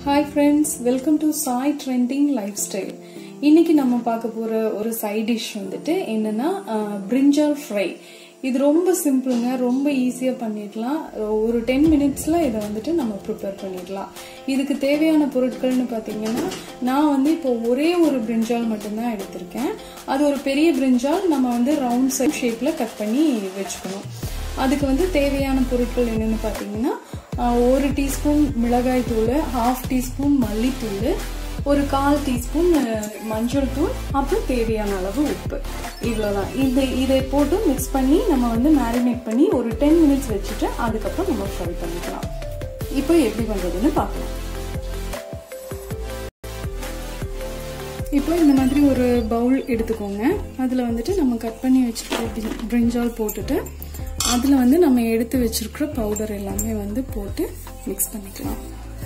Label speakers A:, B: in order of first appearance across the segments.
A: hi friends welcome to Sai trending lifestyle இன்னைக்கு நம்ம பார்க்க போற ஒரு சைட் டிஷ் வந்துட்டு என்னன்னா பிரிஞ்சால் ஃப்ரை இது ரொம்ப சிம்பிளுங்க ரொம்ப ஈஸியா பண்ணிடலாம் ஒரு டென் மினிட்ஸ்ல இதை வந்துட்டு நம்ம ப்ரிப்பேர் பண்ணிடலாம் இதுக்கு தேவையான பொருட்கள்னு பார்த்தீங்கன்னா நான் வந்து இப்போ ஒரே ஒரு பிரிஞ்சால் மட்டும்தான் எடுத்திருக்கேன் அது ஒரு பெரிய பிரிஞ்சால் நம்ம வந்து ரவுண்ட் சைட் ஷேப்ல கட் பண்ணி வச்சுக்கணும் அதுக்கு வந்து தேவையான பொருட்கள் என்னென்னு பார்த்தீங்கன்னா ஒரு டீஸ்பூன் மிளகாய் தூள் ஹாஃப் டீஸ்பூன் மல்லித்தூள் ஒரு கால் டீஸ்பூன் மஞ்சள் தூள் அப்புறம் தேவையான அளவு உப்பு இவ்வளோதான் இந்த இதை போட்டு மிக்ஸ் பண்ணி நம்ம வந்து மேரினேட் பண்ணி ஒரு டென் மினிட்ஸ் வச்சுட்டு அதுக்கப்புறம் நம்ம ஃப்ரை பண்ணிக்கலாம் இப்போ எப்படி பண்ணுறதுன்னு பார்க்கலாம் இப்போ இந்த மாதிரி ஒரு பவுல் எடுத்துக்கோங்க அதில் வந்துட்டு நம்ம கட் பண்ணி வச்சுருக்க பிரிஞ்சால் போட்டுட்டு அதில் வந்து நம்ம எடுத்து வச்சிருக்கிற பவுடர் எல்லாமே வந்து போட்டு மிக்ஸ் பண்ணிக்கலாம்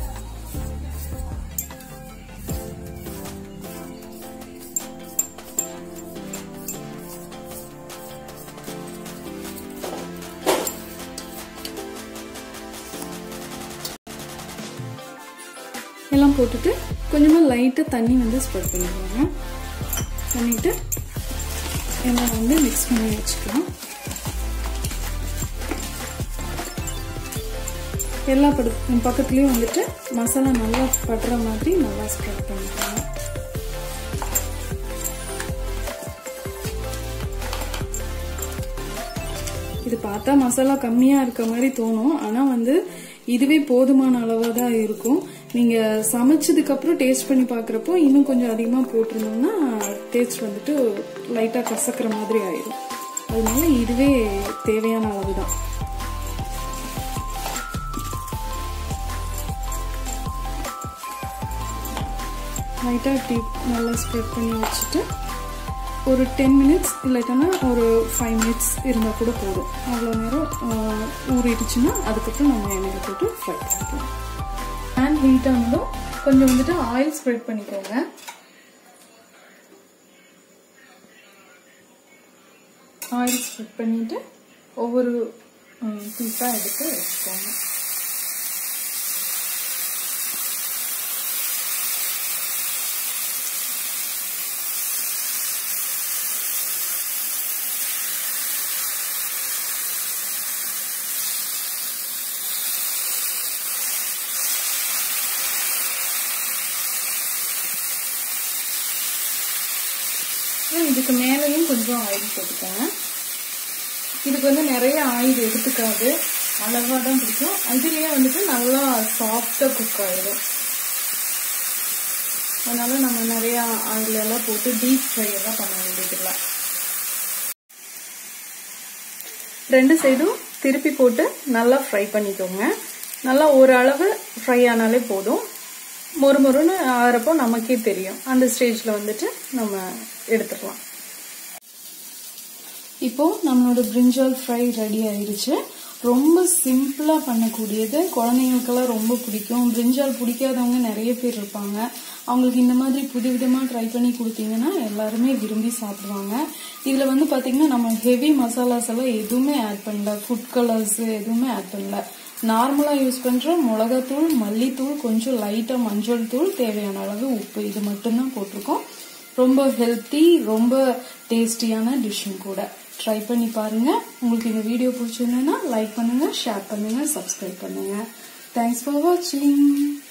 A: எல்லாம் போட்டுட்டு கொஞ்சமாக லைட்டாக தண்ணி வந்து ஸ்ப்ரெட் பண்ணிடுவாங்க பண்ணிட்டு எல்லாம் வந்து மிக்ஸ் பண்ணி வச்சுக்கலாம் எல்லா படு பக்கத்துலேயும் வந்துட்டு மசாலா நல்லா படுற மாதிரி நல்லா ஸ்ப்ரெட் பண்ணிக்கலாம் இது பார்த்தா மசாலா கம்மியாக இருக்க மாதிரி தோணும் ஆனால் வந்து இதுவே போதுமான அளவாக தான் இருக்கும் நீங்கள் சமைச்சதுக்கு அப்புறம் டேஸ்ட் பண்ணி பார்க்குறப்போ இன்னும் கொஞ்சம் அதிகமாக போட்டிருந்தோம்னா டேஸ்ட் வந்துட்டு லைட்டாக கசக்கிற மாதிரி ஆயிடும் அதனால இதுவே தேவையான அளவு தான் லைட்டாக இப்படி நல்லா ஸ்ப்ரெட் பண்ணி வச்சுட்டு ஒரு டென் மினிட்ஸ் இல்லாட்டனா ஒரு ஃபைவ் மினிட்ஸ் இருந்தால் கூட போதும் அவ்வளோ நேரம் ஊறிடுச்சுன்னா அதுக்கப்புறம் நம்ம எண்ணெயில் போட்டு ஃப்ரை பண்ணிக்கலாம் பேன் ஹீட் ஆனதும் கொஞ்சம் வந்துட்டு ஆயில் ஸ்ப்ரெட் பண்ணிக்கோங்க ஆயில் ஸ்ப்ரெட் பண்ணிவிட்டு ஒவ்வொரு பீஸாக எடுத்து வச்சுக்கோங்க இதுக்கு மேலேயும் கொஞ்சம் ஆயில் போட்டுக்கோங்க இதுக்கு வந்து நிறைய ஆயில் எடுத்துக்காது அளவாக தான் பிடிக்கும் அதுலேயே வந்துட்டு நல்லா சாஃப்டாக குக் ஆயிடும் அதனால நம்ம நிறைய ஆயில் எல்லாம் போட்டு டீப் ஃப்ரை எல்லாம் பண்ண வேண்டியதில்லை ரெண்டு சைடும் திருப்பி போட்டு நல்லா ஃப்ரை பண்ணிக்கோங்க நல்லா ஓரளவு ஃப்ரை ஆனாலே போதும் மொறு மொறுன்னு ஆகிறப்போ நமக்கே தெரியும் அந்த ஸ்டேஜில் வந்துட்டு நம்ம எடுத்துக்கலாம் இப்போ நம்மளோட பிரிஞ்சால் ஃப்ரை ரெடி ஆயிடுச்சு ரொம்ப சிம்பிளாக பண்ணக்கூடியது குழந்தைங்களுக்கெல்லாம் ரொம்ப பிடிக்கும் பிரிஞ்சால் பிடிக்காதவங்க நிறைய பேர் இருப்பாங்க அவங்களுக்கு இந்த மாதிரி புதுவிதமாக ட்ரை பண்ணி கொடுத்தீங்கன்னா எல்லாருமே விரும்பி சாப்பிடுவாங்க இதில் வந்து பார்த்தீங்கன்னா நம்ம ஹெவி மசாலாஸ் எல்லாம் எதுவுமே ஆட் பண்ணல ஃபுட் கலர்ஸ் எதுவுமே ஆட் பண்ணல நார்மலாக யூஸ் பண்ணுற மிளகாத்தூள் மல்லித்தூள் கொஞ்சம் லைட்டாக மஞ்சள் தூள் தேவையான அளவு உப்பு இது மட்டும்தான் போட்டிருக்கோம் ரொம்ப ஹெல்த்தி ரொம்ப டேஸ்டியான டிஷ்ஷும் கூட ட்ரை பண்ணி பாருங்க உங்களுக்கு இந்த வீடியோ பிடிச்சிருந்ததுன்னா லைக் பண்ணுங்க ஷேர் பண்ணுங்க சப்ஸ்கிரைப் பண்ணுங்க தேங்க்ஸ் ஃபார் வாட்சிங்